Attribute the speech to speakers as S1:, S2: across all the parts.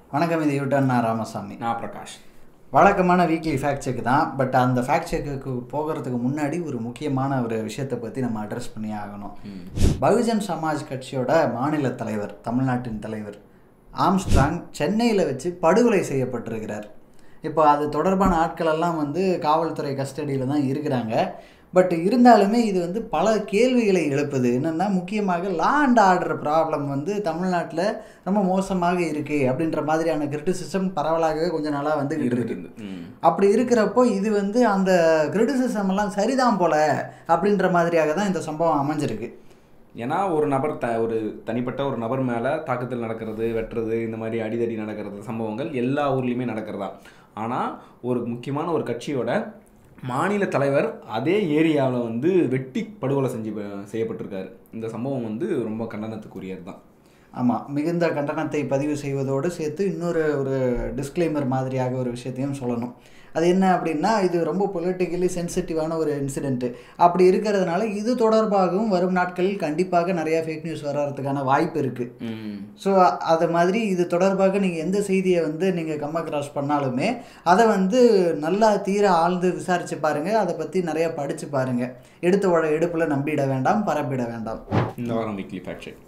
S1: வணக்கம் இது யூட்டன் நான் ராமசாமி
S2: நான் பிரகாஷ்
S1: வழக்கமான வீக்லி ஃபேக்ட் செக் தான் பட் அந்த ஃபேக்ட் செக்குக்கு போகிறதுக்கு முன்னாடி ஒரு முக்கியமான ஒரு விஷயத்தை பற்றி நம்ம அட்ரஸ் பண்ணி ஆகணும் பகுஜன் சமாஜ் கட்சியோட மாநில தலைவர் தமிழ்நாட்டின் தலைவர் ஆம்ஸ்ட்ராங் சென்னையில் வச்சு படுகொலை செய்யப்பட்டிருக்கிறார் இப்போ அது தொடர்பான ஆட்கள் எல்லாம் வந்து காவல்துறை கஸ்டடியில் தான் இருக்கிறாங்க பட் இருந்தாலுமே இது வந்து பல கேள்விகளை எழுப்புது என்னென்னா முக்கியமாக லா அண்ட் ஆர்டர் ப்ராப்ளம் வந்து தமிழ்நாட்டில் ரொம்ப மோசமாக இருக்குது அப்படின்ற மாதிரியான கிரிட்டிசிசம் பரவலாகவே கொஞ்ச நாளாக வந்து இருக்கு
S2: இருந்து ம்.
S1: அப்படி இருக்கிறப்போ இது வந்து அந்த கிரிட்டிசிசம் எல்லாம் சரிதான் போல அப்படின்ற மாதிரியாக தான் இந்த சம்பவம் அமைஞ்சிருக்கு
S2: ஏன்னா ஒரு நபர் த ஒரு தனிப்பட்ட ஒரு நபர் மேலே தாக்குதல் நடக்கிறது வெட்டுறது இந்த மாதிரி அடிதடி நடக்கிறது சம்பவங்கள் எல்லா ஊர்லேயுமே நடக்கிறதா ஆனால் ஒரு முக்கியமான ஒரு கட்சியோட மாநில தலைவர் அதே ஏரியாவில் வந்து வெட்டி படுகொலை செஞ்சு செய்யப்பட்டிருக்காரு இந்த சம்பவம் வந்து ரொம்ப கண்டனத்துக்குரியது தான்
S1: ஆமாம் மிகுந்த கண்டனத்தை பதிவு செய்வதோடு சேர்த்து இன்னொரு ஒரு டிஸ்க்ளைமர் மாதிரியாக ஒரு விஷயத்தையும் சொல்லணும் அது என்ன அப்படின்னா இது ரொம்ப பொலிட்டிக்கலி சென்சிட்டிவான ஒரு இன்சிடென்ட்டு அப்படி இருக்கிறதுனால இது தொடர்பாகவும் வரும் நாட்களில் கண்டிப்பாக நிறையா ஃபேக் நியூஸ் வர்றதுக்கான வாய்ப்பு இருக்குது ஸோ அது மாதிரி இது தொடர்பாக நீங்கள் எந்த செய்தியை வந்து நீங்கள் கம்ம கிராஸ் பண்ணாலுமே அதை வந்து நல்லா தீர ஆழ்ந்து விசாரித்து பாருங்கள் அதை பற்றி நிறையா படித்து பாருங்கள் எடுத்த உட எடுப்பில் நம்பிட வேண்டாம் பரப்பிட வேண்டாம்
S2: இந்த வாரம் வீக்லி ஃபேக்ட் செக்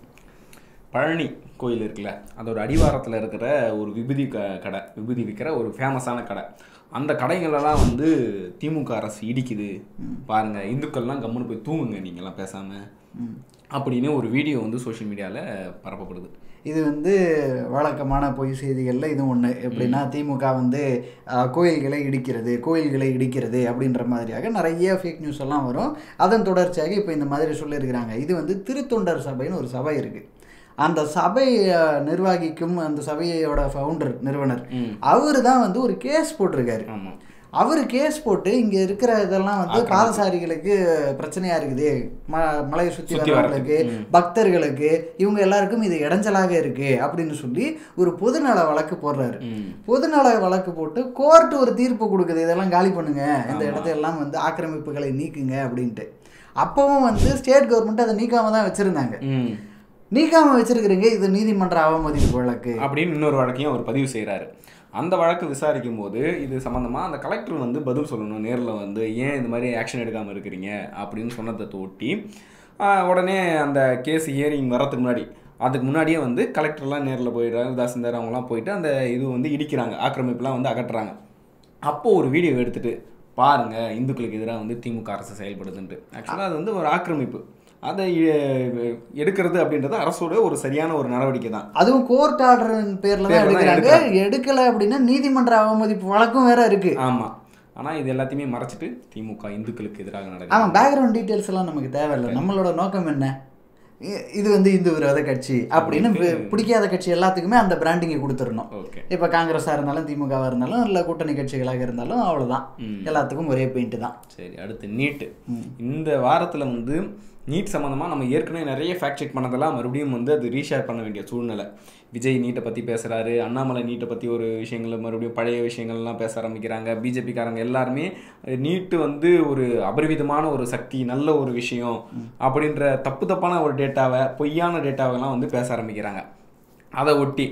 S2: பழனி கோயில் இருக்குல்ல அதோட அடிவாரத்தில் இருக்கிற ஒரு விபூதி க கடை விபூதி விற்கிற ஒரு ஃபேமஸான கடை அந்த கடைகளெல்லாம் வந்து திமுக அரசு இடிக்குது பாருங்க இந்துக்கள்லாம் கம்முன்னு போய் தூங்குங்க நீங்கள்லாம் பேசாமல் அப்படின்னு ஒரு வீடியோ வந்து சோஷியல் மீடியாவில் பரப்பப்படுது
S1: இது வந்து வழக்கமான பொய் செய்திகளில் இது ஒன்று எப்படின்னா திமுக வந்து அஹ், கோயில்களை இடிக்கிறது கோயில்களை இடிக்கிறது அப்படின்ற மாதிரியாக நிறைய ஃபேக் நியூஸ் எல்லாம் வரும் அதன் தொடர்ச்சியாக இப்போ இந்த மாதிரி சொல்லியிருக்கிறாங்க இது வந்து திருத்தொண்டர் சபைன்னு ஒரு சபை இருக்குது அந்த சபை அஹ், நிர்வாகிக்கும் அந்த சபையோட ஃபவுண்டர் நிறுவனர்
S2: ம்.
S1: அவர் தான் வந்து ஒரு கேஸ் போட்டிருக்காரு
S2: ஆமாம்
S1: அவர் கேஸ் போட்டு இங்கே இருக்கிற இதெல்லாம் வந்து பாதசாரிகளுக்கு பிரச்சனையாக இருக்குது ம மலையை சுற்றி
S2: சுத்தி
S1: வரவங்களுக்கு
S2: வரதுக்கு. ம்.
S1: பக்தர்களுக்கு இவங்க எல்லாருக்கும் இது இடைஞ்சலாக இருக்கு அப்படின்னு சொல்லி ஒரு பொதுநல வழக்கு போடுறாரு
S2: ம்
S1: பொதுநல வழக்கு போட்டு கோர்ட் ஒரு தீர்ப்பு கொடுக்குது இதெல்லாம் காலி பண்ணுங்க இந்த
S2: ஆமா.
S1: இடத்தையெல்லாம் வந்து ஆக்கிரமிப்புகளை நீக்குங்க அப்படின்ட்டு அப்பவும் வந்து ஸ்டேட் கவர்மெண்ட் அதை நீக்காம தான் வச்சிருந்தாங்க
S2: ம்
S1: நீக்காம வச்சிருக்கிறீங்க இது நீதிமன்ற அவமதிப்பு வழக்கு
S2: அப்படின்னு இன்னொரு வழக்கையும் அவர் பதிவு செய்கிறாரு அந்த வழக்கு விசாரிக்கும் போது இது சம்மந்தமாக அந்த கலெக்டர் வந்து பதில் சொல்லணும் நேரில் வந்து ஏன் இந்த மாதிரி ஆக்ஷன் எடுக்காமல் இருக்கிறீங்க அப்படின்னு சொன்னதை தொட்டி ஆஹ், உடனே அந்த கேஸ் ஹியரிங் வரதுக்கு முன்னாடி அதுக்கு முன்னாடியே வந்து கலெக்டர்லாம் நேரில் போயிடுறாங்க தாசில்தார் அவங்கலாம் போயிட்டு அந்த இது வந்து இடிக்கிறாங்க ஆக்கிரமிப்புலாம் வந்து அகற்றுறாங்க அப்போது ஒரு வீடியோ எடுத்துட்டு பாருங்க இந்துக்களுக்கு எதிராக வந்து திமுக அரசு செயல்படுதுன்ட்டு ஆக்சுவலாக அது வந்து ஒரு ஆக்கிரமிப்பு அதை எ- எடுக்கிறது அப்படின்றது அரசோட ஒரு சரியான ஒரு நடவடிக்கை தான்
S1: அதுவும் கோர்ட் ஆர்டர் பேர்ல தான்
S2: பேர்ல தான்
S1: எடுக்கிறாங்க எடுக்கல அப்படின்னா நீதிமன்ற அவமதிப்பு வழக்கும் வேற இருக்கு
S2: ஆமாம் ஆனால் இது எல்லாத்தையுமே மறைச்சிட்டு திமுக இந்துக்களுக்கு எதிராக நடக்குது
S1: ஆமாம் பேக்ரவுண்ட் டீட்டெயில்ஸ் எல்லாம் நமக்கு தேவையில்லை நம்மளோட நோக்கம் என்ன இ- இது வந்து இந்து விரோத கட்சி அப்படின்னு பி- பிடிக்காத கட்சி எல்லாத்துக்குமே அந்த பிராண்டிங்கை கொடுத்துடணும்
S2: ஓகே
S1: இப்போ காங்கிரஸாக இருந்தாலும் திமுகவாக இருந்தாலும் இல்லை கூட்டணி கட்சிகளாக இருந்தாலும் அவ்வளோதான்
S2: ம்.
S1: எல்லாத்துக்கும் ஒரே பெயிண்ட் தான்
S2: சரி அடுத்து நீட்டு இந்த வாரத்தில் வந்து நீட் சம்மந்தமாக நம்ம ஏற்கனவே நிறைய ஃபேக்ட் செக் பண்ணதெல்லாம் மறுபடியும் வந்து அது ரீஷேர் பண்ண வேண்டிய சூழ்நிலை விஜய் நீட்டை பற்றி பேசுகிறாரு அண்ணாமலை நீட்டை பற்றி ஒரு விஷயங்கள் மறுபடியும் பழைய விஷயங்கள்லாம் பேச ஆரம்பிக்கிறாங்க பிஜேபிக்காரங்க எல்லாருமே நீட்டு வந்து ஒரு அபரிவிதமான ஒரு சக்தி நல்ல ஒரு விஷயம் அப்படின்ற தப்பு தப்பான ஒரு டேட்டாவை பொய்யான டேட்டாவெல்லாம் வந்து பேச ஆரம்பிக்கிறாங்க அதை ஒட்டி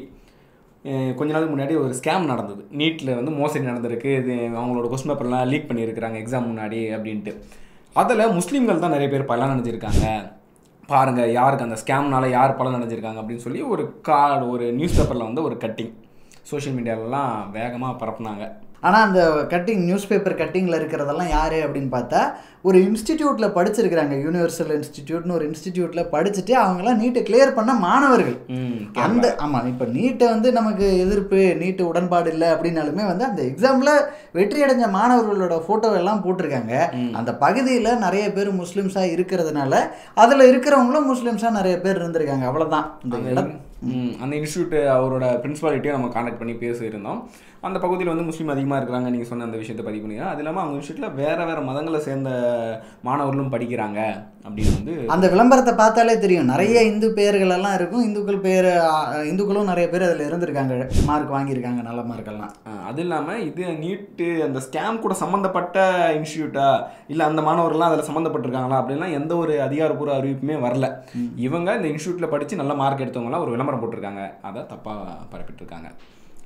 S2: அஹ் கொஞ்ச நாளுக்கு முன்னாடி ஒரு ஸ்கேம் நடந்தது நீட்டில் வந்து மோசடி நடந்திருக்கு இது அவங்களோட கொஸ்டின் பேப்பர்லாம் லீக் பண்ணியிருக்கிறாங்க எக்ஸாம் முன்னாடி அப்படின்ட்டு அதில் முஸ்லீம்கள் தான் நிறைய பேர் பலன் அடைஞ்சிருக்காங்க பாருங்கள் யாருக்கு அந்த ஸ்கேம்னால யார் பலன் அடைஞ்சிருக்காங்க அப்படின்னு சொல்லி ஒரு கா ஒரு நியூஸ் பேப்பரில் வந்து ஒரு கட்டிங் சோஷியல் மீடியாலலாம் வேகமாக பரப்புனாங்க
S1: ஆனால் அந்த கட்டிங் நியூஸ் பேப்பர் கட்டிங்கில் இருக்கிறதெல்லாம் யார் அப்படின்னு பார்த்தா ஒரு இன்ஸ்டிடியூட்டில் படிச்சிருக்கிறாங்க யூனிவர்சல் இன்ஸ்டிடியூட்னு ஒரு இன்ஸ்டிடியூட்டில் படிச்சுட்டு அவங்களாம் நீட்டை கிளியர் பண்ண மாணவர்கள்
S2: ம்
S1: அந்த ஆமாம் இப்போ நீட்டை வந்து நமக்கு எதிர்ப்பு நீட்டு உடன்பாடு இல்லை அப்படின்னாலுமே வந்து அந்த எக்ஸாமில் வெற்றி அடைஞ்ச மாணவர்களோட ஃபோட்டோ எல்லாம் போட்டிருக்காங்க அந்த பகுதியில் நிறைய பேர் முஸ்லிம்ஸாக இருக்கிறதுனால அதில் இருக்கிறவங்களும் முஸ்லிம்ஸாக நிறைய பேர் இருந்திருக்காங்க அவ்வளோதான் இந்த
S2: அந்த
S1: இடம்
S2: ம், அந்த இன்ஸ்டியூட் அவரோட பிரின்சிபாலிட்டியும் நம்ம காண்டாக்ட் பண்ணி பேசியிருந்தோம் அந்த பகுதியில் வந்து முஸ்லீம் அதிகமாக இருக்கிறாங்க நீங்கள் சொன்ன அந்த விஷயத்தை பதிவு பண்ணிக்கிறேன் அது இல்லாமல் அவங்க இன்ஸ்டியூட்டில் வேறு வேறு மதங்களை சேர்ந்த மாணவர்களும் படிக்கிறாங்க அப்படின்னு வந்து
S1: அந்த விளம்பரத்தை பார்த்தாலே தெரியும் நிறைய இந்து பெயர்கள் எல்லாம் இருக்கும் இந்துக்கள் பேர் இந்துக்களும் நிறைய பேர் அதில் இருந்திருக்காங்க மார்க் வாங்கியிருக்காங்க நல்ல மார்க்கெல்லாம்
S2: அஹ், அது இல்லாமல் இது நீட்டு அந்த ஸ்கேம் கூட சம்மந்தப்பட்ட இன்ஸ்டியூட்டா இல்லை அந்த மாணவர்கள்லாம் அதில் சம்மந்தப்பட்டிருக்காங்களா அப்படின்லாம் எந்த ஒரு அதிகாரப்பூர்வ அறிவிப்புமே வரல இவங்க இந்த இன்ஸ்டியூட்டில் படித்து நல்ல மார்க் எடுத்தவங்களாம் ஒரு விளம்பரம் போட்டிருக்காங்க அதை தப்பாக பரப்பிட்டு இருக்காங்க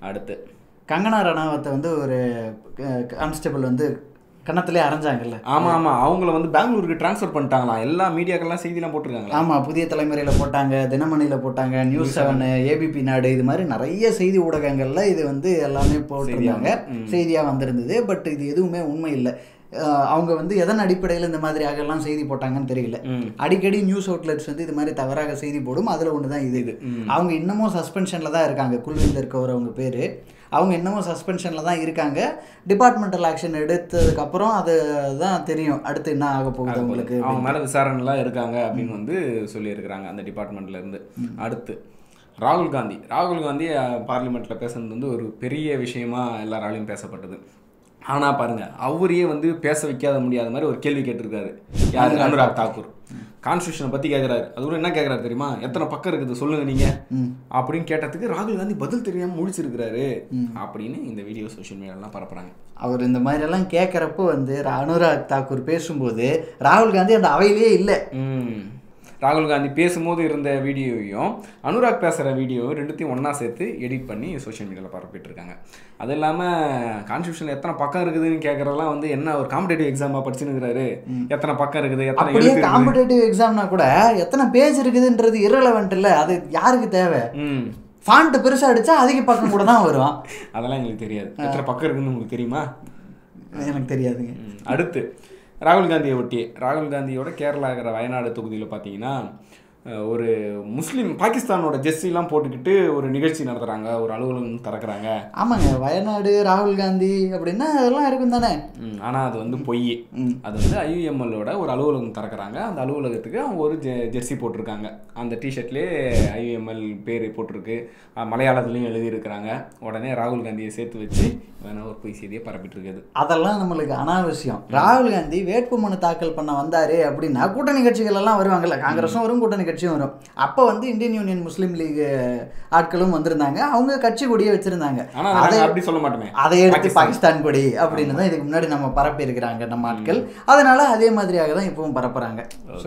S2: அடுத்து
S1: கங்கனா ரணாவத்தை வந்து ஒரு கான்ஸ்டபிள் வந்து கன்னத்திலே அரைஞ்சாங்கல்ல
S2: ஆமா ஆமா அவங்கள வந்து பெங்களூருக்கு ட்ரான்ஸ்ஃபர் பண்ணிட்டாங்களாம் எல்லா மீடியாக்கெல்லாம் செய்திலாம் போட்டிருக்காங்களா
S1: ஆமா புதிய தலைமுறையில போட்டாங்க தினமணியில போட்டாங்க நியூஸ் செவன் ஏபிபி நாடு இது மாதிரி நிறைய செய்தி ஊடகங்கள்ல இது வந்து எல்லாமே போட்டிருந்தாங்க செய்தியா வந்திருந்தது பட் இது எதுவுமே உண்மை இல்லை அஹ் அவங்க வந்து எதன் அடிப்படையில் இந்த மாதிரி எல்லாம் செய்தி போட்டாங்கன்னு தெரியல
S2: ம்.
S1: அடிக்கடி நியூஸ் அவுட்லெட்ஸ் வந்து இது மாதிரி தவறாக செய்தி போடும் அதுல ஒன்று தான் இது இது அவங்க இன்னமும் சஸ்பென்ஷன்ல தான் இருக்காங்க குழுவில் இருக்கவர் அவங்க பேரு அவங்க இன்னமும் சஸ்பென்ஷன்ல தான் இருக்காங்க டிபார்ட்மெண்டல் ஆக்ஷன் எடுத்ததுக்கப்புறம் அது தான் தெரியும் அடுத்து என்ன ஆக போகுது அவங்களுக்கு
S2: அவங்க மேல விசாரணைலாம் இருக்காங்க அப்படின்னு வந்து சொல்லியிருக்கிறாங்க அந்த டிபார்ட்மெண்ட்ல இருந்து அடுத்து ராகுல் காந்தி ராகுல் காந்தி பார்லிமெண்ட்ல பேசுனது வந்து ஒரு பெரிய விஷயமா எல்லாராலையும் பேசப்பட்டது ஆனா பாருங்க அவரையே வந்து பேச வைக்காத முடியாத மாதிரி ஒரு கேள்வி கேட்டிருக்காரு யாரு அனுராக் தாக்கூர் கான்ஸ்டியூஷனை பத்தி கேட்குறாரு அது கூட என்ன கேட்குறாரு தெரியுமா எத்தனை பக்கம் இருக்குது சொல்லுங்க நீங்க அப்படின்னு கேட்டதுக்கு ராகுல் காந்தி பதில் தெரியாம முழிச்சிருக்கிறாரு அப்படின்னு இந்த வீடியோ சோஷியல் மீடியாலாம் பரப்புறாங்க
S1: அவர் இந்த மாதிரி எல்லாம் கேட்குறப்போ வந்து அனுராக் தாக்கூர் பேசும்போது ராகுல் காந்தி அந்த அவையிலே இல்லை
S2: ம். ராகுல் காந்தி பேசும்போது இருந்த வீடியோவையும் அனுராக் பேசுகிற வீடியோவும் ரெண்டுத்தையும் ஒன்றா சேர்த்து எடிட் பண்ணி சோஷியல் மீடியாவில் பரப்பிட்டு இருக்காங்க அது இல்லாமல் கான்ஸ்டியூஷனில் எத்தனை பக்கம் இருக்குதுன்னு கேட்குறதெல்லாம் வந்து என்ன ஒரு காம்படேட்டிவ் எக்ஸாமாக படிச்சுன்னுக்கிறாரு எத்தனை பக்கம் இருக்குது எத்தனை
S1: அப்படியே
S2: எழுத்து இருக்குது
S1: காம்படேட்டிவ் எக்ஸாம்னா கூட எத்தனை பேஜ் இருக்குதுன்றது irrelevant இல்லை அது யாருக்கு தேவை
S2: ம்
S1: ஃபாண்ட் பெருசா அடிச்சா அதிக பக்கம் கூட தான் வரும்
S2: அதெல்லாம் எங்களுக்கு தெரியாது எத்தனை பக்கம் இருக்குதுன்னு உங்களுக்கு தெரியுமா
S1: எனக்கு தெரியாதுங்க
S2: ம். அடுத்து ராகுல் காந்தியை ஒட்டி ராகுல் காந்தியோட கேரளா இருக்கிற வயநாடு தொகுதியில் பார்த்தீங்கன்னா அஹ், ஒரு முஸ்லீம் பாகிஸ்தானோட ஜெர்சிலாம் போட்டுக்கிட்டு ஒரு நிகழ்ச்சி நடத்துகிறாங்க ஒரு அலுவலகம் திறக்கிறாங்க
S1: ஆமாங்க வயநாடு ராகுல் காந்தி அப்படின்னா அதெல்லாம் இருக்கும் தானே
S2: ம், ஆனா அது வந்து பொய் அது வந்து ஐயுஎம்எல்லோட ஒரு அலுவலகம் திறக்கறாங்க அந்த அலுவலகத்துக்கு அவங்க ஒரு ஜெ ஜெர்சி போட்டிருக்காங்க அந்த டிஷர்ட்லேயே ஐயுஎம்எல் பேர் போட்டிருக்கு அஹ் மலையாளத்துலேயும் எழுதியிருக்கிறாங்க உடனே ராகுல் காந்தியை சேர்த்து வச்சு வேணா ஒரு பொய் செய்தியை பரப்பிட்டு இருக்குது
S1: அதெல்லாம் நம்மளுக்கு அனாவசியம் ராகுல் காந்தி வேட்புமனு தாக்கல் பண்ண வந்தாரு அப்படின்னா கூட்டணி கட்சிகள் எல்லாம் வருவாங்கல்ல காங்கிரஸும் வரும் கூட்டணி கட்சியும் வரும் அப்போ வந்து இந்தியன் யூனியன் முஸ்லீம் லீக் ஆட்களும் வந்திருந்தாங்க அவங்க கட்சி கொடியே வச்சிருந்தாங்க
S2: ஆனா அதை நாங்க அப்படி சொல்ல மாட்டோமே
S1: அதை எடுத்து பாகிஸ்தான் கொடி அப்படின்னு தான் இதுக்கு முன்னாடி நம்ம பரப்பி இருக்கிறாங்க நம்ம ஆட்கள் அதனால அதே மாதிரியாக தான் இப்பவும் பரப்புறாங்க ஸோ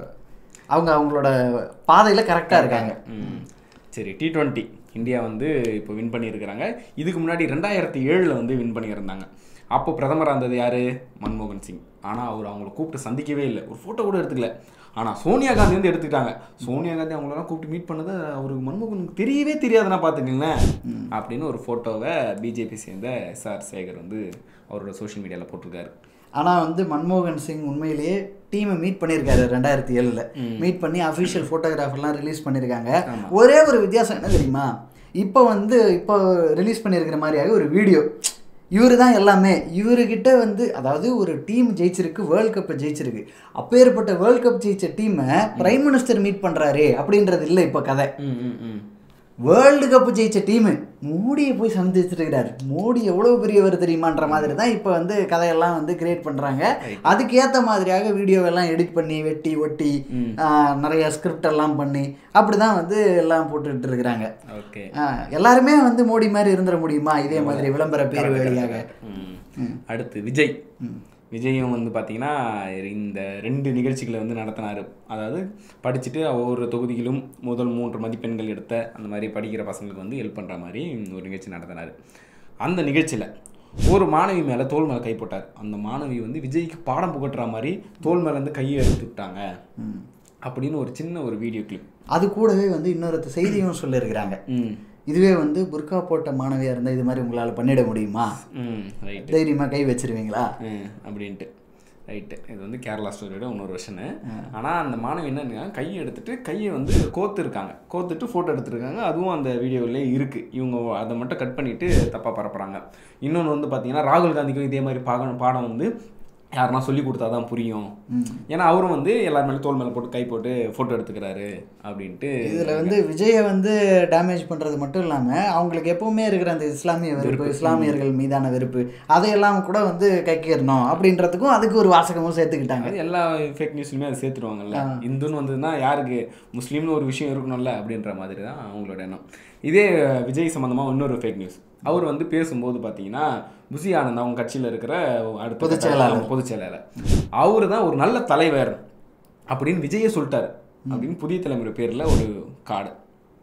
S1: அவங்க அவங்களோட பாதையில கரெக்டாக இருக்காங்க
S2: ம். சரி டி டுவெண்ட்டி இந்தியா வந்து இப்போ வின் பண்ணியிருக்கிறாங்க இதுக்கு முன்னாடி ரெண்டாயிரத்தி ஏழில் வந்து வின் பண்ணியிருந்தாங்க அப்போ பிரதமராக இருந்தது யாரு மன்மோகன் சிங் ஆனால் அவர் அவங்கள கூப்பிட்டு சந்திக்கவே இல்லை ஒரு ஃபோட்டோ கூட எடுத்துக்கல ஆனால் சோனியா காந்தி வந்து எடுத்துக்கிட்டாங்க சோனியா காந்தி அவங்களெல்லாம் கூப்பிட்டு மீட் பண்ணது அவருக்கு மன்மோகனுக்கு தெரியவே தெரியாதுன்னா பார்த்துக்கங்களேன் அப்படின்னு ஒரு ஃபோட்டோவை பிஜேபி சேர்ந்த எஸ்ஆர் சேகர் வந்து அவரோட சோஷியல் மீடியாவில் போட்டிருக்காரு
S1: ஆனால் வந்து மன்மோகன் சிங் உண்மையிலேயே டீமை மீட் பண்ணியிருக்காரு ரெண்டாயிரத்தி ஏழில் மீட் பண்ணி அஃபிஷியல் ஃபோட்டோகிராஃபர்லாம் ரிலீஸ் பண்ணியிருக்காங்க ஒரே ஒரு வித்தியாசம் என்ன தெரியுமா இப்போ வந்து இப்போ ரிலீஸ் பண்ணியிருக்கிற மாதிரியாக ஒரு வீடியோ இவர் தான் எல்லாமே இவர்கிட்ட வந்து அதாவது ஒரு டீம் ஜெயிச்சிருக்கு வேர்ல்ட் கப்பை ஜெயிச்சிருக்கு அப்பேற்பட்ட வேர்ல்ட் கப் ஜெயிச்ச டீமை பிரைம் மினிஸ்டர் மீட் பண்ணுறாரு அப்படின்றது இல்லை இப்போ கதை
S2: ம் ம் ம்
S1: வேர்ல்டு கப் ஜெயிச்ச டீமு மோடியை போய் சந்திச்சிருக்கிறார் மோடி எவ்வளோ பெரியவர் தெரியுமான்ற மாதிரி தான் இப்போ வந்து கதையெல்லாம் வந்து கிரியேட் பண்ணுறாங்க அதுக்கு ஏற்ற மாதிரியாக வீடியோவெல்லாம் எடிட் பண்ணி வெட்டி ஒட்டி ஆஹ், நிறைய ஸ்கிரிப்ட் எல்லாம் பண்ணி அப்படி தான் வந்து எல்லாம் போட்டுட்டு இருக்கிறாங்க
S2: ஓகே
S1: ஆஹ், எல்லாருமே வந்து மோடி மாதிரி இருந்துட முடியுமா இதே மாதிரி விளம்பர பேர் வழியாக
S2: ம். அடுத்து விஜய் விஜயும் வந்து பார்த்தீங்கன்னா இந்த ரெண்டு நிகழ்ச்சிகளை வந்து நடத்தினார் அதாவது படிச்சுட்டு ஒவ்வொரு தொகுதியிலும் முதல் மூன்று மதிப்பெண்கள் எடுத்த அந்த மாதிரி படிக்கிற பசங்களுக்கு வந்து ஹெல்ப் பண்ணுற மாதிரி ஒரு நிகழ்ச்சி நடத்தினார் அந்த நிகழ்ச்சியில் ஒரு மாணவி மேலே தோல் மேலே கை போட்டார் அந்த மாணவி வந்து விஜய்க்கு பாடம் புகட்டுற மாதிரி தோல் மேலேருந்து கையை எடுத்து விட்டாங்க அப்படின்னு ஒரு சின்ன ஒரு வீடியோ கிளிப்
S1: அது கூடவே வந்து இன்னொரு செய்தியும் சொல்லியிருக்கிறாங்க
S2: ம்
S1: இதுவே வந்து புர்கா போட்ட மாணவியாக இருந்தால் இது மாதிரி உங்களால் பண்ணிட முடியுமா
S2: ம் ரைட்
S1: தைரியமாக கை வச்சிருவீங்களா
S2: ம், அப்படின்ட்டு ரைட்டு இது வந்து கேரளா ஸ்டோரியோட இன்னொரு வெர்ஷனு ஆனால் அந்த மாணவி என்னன்னா கையை எடுத்துட்டு கையை வந்து கோத்து இருக்காங்க கோத்துட்டு ஃபோட்டோ எடுத்துருக்காங்க அதுவும் அந்த வீடியோவிலே இருக்குது இவங்க அதை மட்டும் கட் பண்ணிவிட்டு தப்பாக பரப்புகிறாங்க இன்னொன்று வந்து பார்த்தீங்கன்னா ராகுல் காந்திக்கும் இதே மாதிரி பாடம் பாடம் வந்து யாருன்னா சொல்லி கொடுத்தா தான் புரியும் ஏன்னா அவரும் வந்து எல்லார் மேலே தோல் மேலே போட்டு கை போட்டு ஃபோட்டோ எடுத்துக்கிறாரு அப்படின்ட்டு
S1: இதில் வந்து விஜயை வந்து டேமேஜ் பண்ணுறது மட்டும் இல்லாமல் அவங்களுக்கு எப்பவுமே இருக்கிற அந்த இஸ்லாமிய வெறுப்பு இஸ்லாமியர்கள் மீதான வெறுப்பு அதையெல்லாம் கூட வந்து கைக்கேறணும் அப்படின்றதுக்கும் அதுக்கு ஒரு வாசகமும் சேர்த்துக்கிட்டாங்க
S2: அது எல்லா ஃபேக் நியூஸ்லையுமே அதை சேர்த்துருவாங்கல்ல இந்துன்னு வந்ததுன்னா யாருக்கு முஸ்லீம்னு ஒரு விஷயம் இருக்கணும்ல அப்படின்ற மாதிரி தான் அவங்களோட எண்ணம் இதே விஜய் சம்மந்தமாக இன்னொரு ஃபேக் நியூஸ் அவர் வந்து பேசும்போது பார்த்தீங்கன்னா புசி ஆனந்த் அவங்க கட்சியில் இருக்கிற அடுத்த
S1: பொதுச் செயலாளர்.
S2: பொதுச் செயலாளர் அவர் தான் ஒரு நல்ல தலைவர் அப்படின்னு விஜயே சொல்லிட்டாரு அப்படின்னு புதிய தலைமுறை பேரில் ஒரு கார்டு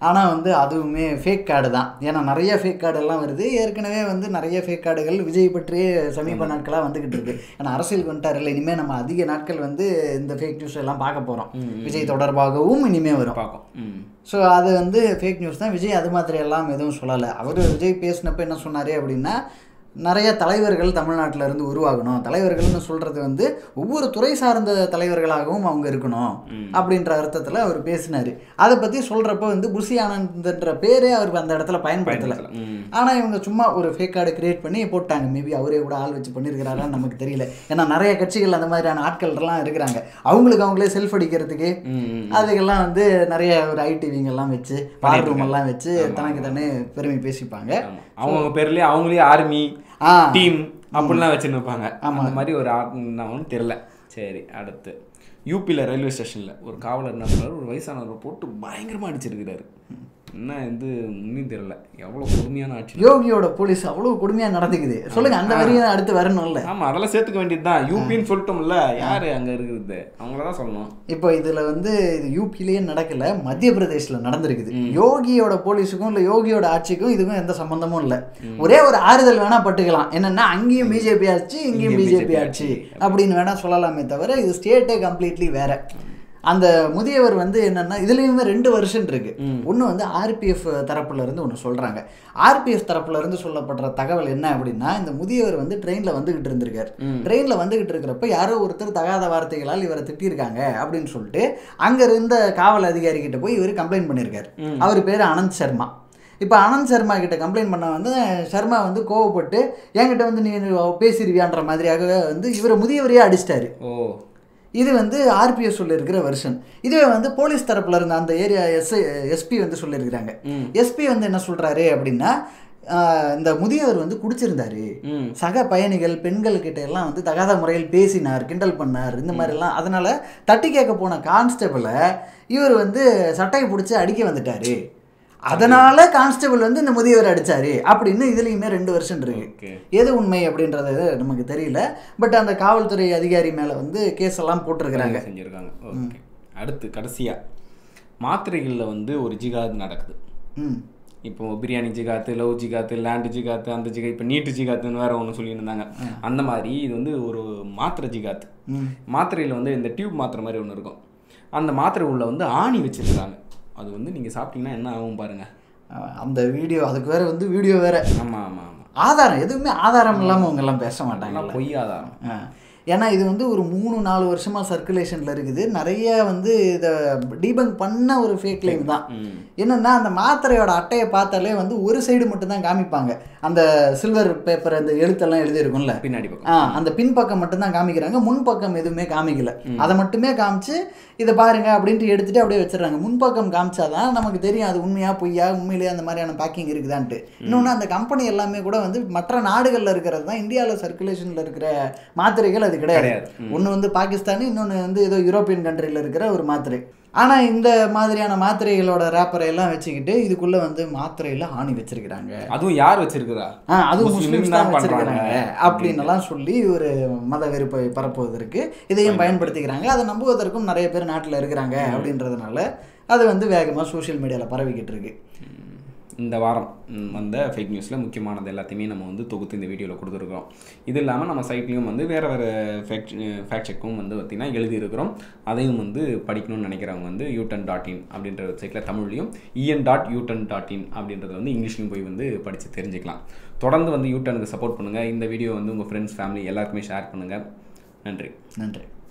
S1: ஆனால் வந்து அதுவுமே ஃபேக் கார்டு தான் ஏன்னா நிறைய ஃபேக் கார்டு எல்லாம் வருது ஏற்கனவே வந்து நிறைய ஃபேக் கார்டுகள் விஜய் பற்றியே சமீப நாட்களாக வந்துகிட்டு இருக்கு ஏன்னா அரசியலுக்கு வந்துட்டார் இல்லை இனிமேல் நம்ம அதிக நாட்கள் வந்து இந்த ஃபேக் நியூஸ் எல்லாம் பார்க்க போகிறோம் விஜய் தொடர்பாகவும் இனிமே வரும்
S2: பார்க்கும் ம்
S1: ஸோ அது வந்து ஃபேக் நியூஸ் தான் விஜய் அது மாதிரி எல்லாம் எதுவும் சொல்லலை அவர் விஜய் பேசினப்ப என்ன சொன்னார் அப்படின்னா நிறைய தலைவர்கள் தமிழ்நாட்டில் இருந்து உருவாகணும் தலைவர்கள்னு சொல்கிறது வந்து ஒவ்வொரு துறை சார்ந்த தலைவர்களாகவும் அவங்க இருக்கணும் அப்படின்ற அர்த்தத்தில் அவர் பேசினார் அதை பற்றி சொல்கிறப்ப வந்து புஷி ஆனந்த்ன்ற பேரே அவர் அந்த இடத்துல பயன்படுத்தலை
S2: ம்
S1: ஆனால் இவங்க சும்மா ஒரு ஃபேக் கார்டு கிரியேட் பண்ணி போட்டாங்க மேபி அவரே கூட ஆள் வச்சு பண்ணியிருக்கிறாரான்னு நமக்கு தெரியல ஏன்னா நிறைய கட்சிகள் அந்த மாதிரியான ஆட்கள்லாம் இருக்கிறாங்க அவங்களுக்கு அவங்களே செல்ஃப் அடிக்கிறதுக்கு
S2: ம், ம்.
S1: அதுக்கெல்லாம் வந்து நிறைய ஒரு ஐடிவிங்க எல்லாம் வச்சு பார் ரூம் எல்லாம் வச்சு தனக்கு தானே பெருமை பேசிப்பாங்க
S2: ஆமா. அவங்கவங்க பேர்லயே அவங்களே ஆர்மி
S1: ஆ
S2: டீம் அப்படிலாம் வச்சுன்னு இருப்பாங்க அந்த மாதிரி ஒரு ஒன்றும் தெரில சரி அடுத்து யூபியில் ரயில்வே ஸ்டேஷனில் ஒரு காவலர் என்ன பண்ணுறாரு ஒரு வயசானவரை போட்டு பயங்கரமாக அடிச்சிருக்கிறாரு என்ன இது இன்னும் தெரியல எவ்வளோ கொடுமையான ஆட்சி
S1: யோகியோட போலீஸ் அவ்வளவு கொடுமையா நடந்துக்குது சொல்லுங்க அந்த வரியும் அடுத்து வரணும்ல
S2: ஆமாம் அதெல்லாம் சேர்த்துக்க வேண்டியது தான் யூபின்னு சொல்லிட்டோம்ல யார் அங்கே இருக்கிறது அவங்கள தான் சொல்லணும்
S1: இப்போ இதுல வந்து இது யூபிலேயே நடக்கல மத்திய பிரதேஷ்ல நடந்திருக்குது யோகியோட போலீஸுக்கும் இல்ல யோகியோட ஆட்சிக்கும் இதுக்கும் எந்த சம்பந்தமும் இல்ல ஒரே ஒரு ஆறுதல் வேணா பட்டுக்கலாம் என்னன்னா அங்கேயும் பிஜேபி ஆட்சி இங்கேயும் பிஜேபி ஆட்சி அப்படின்னு வேணா சொல்லலாமே தவிர இது ஸ்டேட்டே கம்ப்ளீட்லி வேற அந்த முதியவர் வந்து என்னன்னா இதுலயுமே ரெண்டு வருஷன் இருக்கு ஒன்று வந்து ஆர்பிஎஃப் தரப்புல இருந்து ஒன்று சொல்றாங்க ஆர்பிஎஃப் தரப்புல இருந்து சொல்லப்படுற தகவல் என்ன அப்படின்னா இந்த முதியவர் வந்து ட்ரெயின்ல வந்துகிட்டு இருந்திருக்காரு ட்ரெயின்ல வந்துகிட்டு இருக்கிறப்ப யாரோ ஒருத்தர் தகாத வார்த்தைகளால் இவரை திட்டியிருக்காங்க அப்படின்னு சொல்லிட்டு அங்க இருந்த காவல் அதிகாரி கிட்ட போய் இவர் கம்ப்ளைண்ட் பண்ணியிருக்காரு அவர் பேர் அனந்த் சர்மா இப்போ அனந்த் சர்மா கிட்ட கம்ப்ளைண்ட் பண்ண வந்து சர்மா வந்து கோவப்பட்டு என்கிட்ட வந்து நீ பேசிடுவியான்ற மாதிரியாக வந்து இவரை முதியவரையே அடிச்சிட்டாரு
S2: ஓ
S1: இது வந்து ஆர்பிஎஸ் சொல்லியிருக்கிற வெர்ஷன் இதுவே வந்து போலீஸ் தரப்புல இருந்த அந்த ஏரியா எஸ் எஸ்பி வந்து சொல்லியிருக்கிறாங்க எஸ்பி வந்து என்ன சொல்றாரு அப்படின்னா ஆஹ், இந்த முதியவர் வந்து குடிச்சிருந்தாரு
S2: ம்
S1: சக பயணிகள் பெண்கள் கிட்ட எல்லாம் வந்து தகாத முறையில் பேசினார் கிண்டல் பண்ணார் இந்த மாதிரிலாம் அதனால தட்டி கேட்க போன கான்ஸ்டபிளை இவர் வந்து சட்டையை பிடிச்சி அடிக்க வந்துட்டாரு அதனால கான்ஸ்டபிள் வந்து இந்த முதியவர் அடிச்சாரு அப்படின்னு இதுலயுமே ரெண்டு வருஷம் இருக்கு
S2: ஓகே
S1: எது உண்மை அப்படின்றது நமக்கு தெரியல பட் அந்த காவல்துறை அதிகாரி மேல வந்து கேஸ் எல்லாம் போட்டிருக்கிறாங்க
S2: செஞ்சுருக்காங்க ஓகே அடுத்து கடைசியா மாத்திரைகளில் வந்து ஒரு ஜிகாத் நடக்குது
S1: ம்
S2: இப்போ பிரியாணி ஜிகாத்து லவ் ஜிகாத்து லேண்டு ஜிகாத்து அந்த ஜிகா இப்போ நீட்டு ஜிகாத்துன்னு வேற ஒன்று சொல்லியிருந்தாங்க அந்த மாதிரி இது வந்து ஒரு மாத்திரை ஜிகாத்து
S1: ம்
S2: மாத்திரையில் வந்து இந்த டியூப் மாத்திரை மாதிரி ஒன்று இருக்கும் அந்த மாத்திரை உள்ள வந்து ஆணி வச்சிருக்காங்க அது வந்து நீங்கள் சாப்பிட்டீங்கன்னா என்ன ஆகும் பாருங்க
S1: அஹ் அந்த வீடியோ அதுக்கு வேற வந்து வீடியோ வேற
S2: ஆமாம் ஆமாம் ஆமாம்
S1: ஆதாரம் எதுவுமே ஆதாரம் இல்லாம அவங்க எல்லாம் பேச மாட்டாங்க
S2: அதெல்லாம் பொய்யாதாரம்
S1: ஆ. ஏன்னா இது வந்து ஒரு மூணு நாலு வருஷமா சர்க்குலேஷன்ல இருக்குது நிறைய வந்து இதை டீபங்க் பண்ண ஒரு ஃபேக் லைன் தான்
S2: ம்
S1: என்னன்னா அந்த மாத்திரையோட அட்டையை பார்த்தாலே வந்து ஒரு சைடு மட்டும்தான் காமிப்பாங்க அந்த சில்வர் பேப்பர் அந்த எழுத்தெல்லாம் எழுதியிருக்கும்ல
S2: பின்னாடி பக்கம்
S1: ஆ அந்த பின்பக்கம் மட்டும்தான் காமிக்கிறாங்க முன்பக்கம் எதுவுமே காமிக்கல அதை மட்டுமே காமிச்சு இதை பாருங்க அப்படின்ட்டு எடுத்துட்டு அப்படியே வச்சிடுறாங்க முன்பக்கம் காமிச்சாதான் நமக்கு தெரியும் அது உண்மையா பொய்யா உண்மையிலேயே அந்த மாதிரியான பேக்கிங் இருக்குதான்ட்டு இன்னொன்று அந்த கம்பெனி எல்லாமே கூட வந்து மற்ற நாடுகளில் இருக்கிறது தான் இந்தியாவில் சர்க்குலேஷனில் இருக்கிற மாத்திரைகள் அது கிடையாது
S2: கிடையாது.
S1: ஒன்று வந்து பாகிஸ்தானு இன்னொன்று வந்து ஏதோ யூரோப்பியன் கண்ட்ரியில் இருக்கிற ஒரு மாத்திரை ஆனால் இந்த மாதிரியான மாத்திரைகளோட ரேப்பரை எல்லாம் வச்சுக்கிட்டு இதுக்குள்ள வந்து மாத்திரையில ஆணி வச்சிருக்கிறாங்க
S2: அதுவும் யார் வச்சிருக்கிறா
S1: ஆ அதுவும்
S2: முஸ்லிம்ஸ்
S1: முஸ்லிம்ஸ்
S2: தான்
S1: தான்
S2: பண்றாங்க
S1: வச்சிருக்கிறாங்க அப்படின்னு எல்லாம் சொல்லி ஒரு மத வெறுப்பை பரப்புவதற்கு இதையும் பயன்படுத்திக்கிறாங்க அதை நம்புவதற்கும் நிறைய பேர் நாட்டில் இருக்கிறாங்க அப்படின்றதுனால அது வந்து வேகமாக சோஷியல் மீடியாவில் பரவிக்கிட்டு இருக்கு
S2: இந்த வாரம் ம், வந்த ஃபேக் நியூஸில் முக்கியமானது எல்லாத்தையுமே நம்ம வந்து தொகுத்து இந்த வீடியோவில் கொடுத்துருக்கோம் இது இல்லாமல் நம்ம சைட்லேயும் வந்து வேறு வேறு ஃபேக்ட் ஃபேக்ட் செக்கும் வந்து பார்த்திங்கன்னா எழுதியிருக்கிறோம் அதையும் வந்து படிக்கணும்னு நினைக்கிறவங்க வந்து யூட்டன் டாட் இன் அப்படின்ற வெப்சைட்டில் தமிழ்லையும் இஎன் டாட் யூட்டன் டாட் இன் அப்படின்றத வந்து இங்கிலீஷ்லையும் போய் வந்து படித்து தெரிஞ்சுக்கலாம் தொடர்ந்து வந்து யூட்டனுக்கு சப்போர்ட் பண்ணுங்கள் இந்த வீடியோ வந்து உங்கள் ஃப்ரெண்ட்ஸ் ஃபேமிலி எல்லாருக்குமே ஷேர் பண்ணுங்கள் நன்றி
S1: நன்றி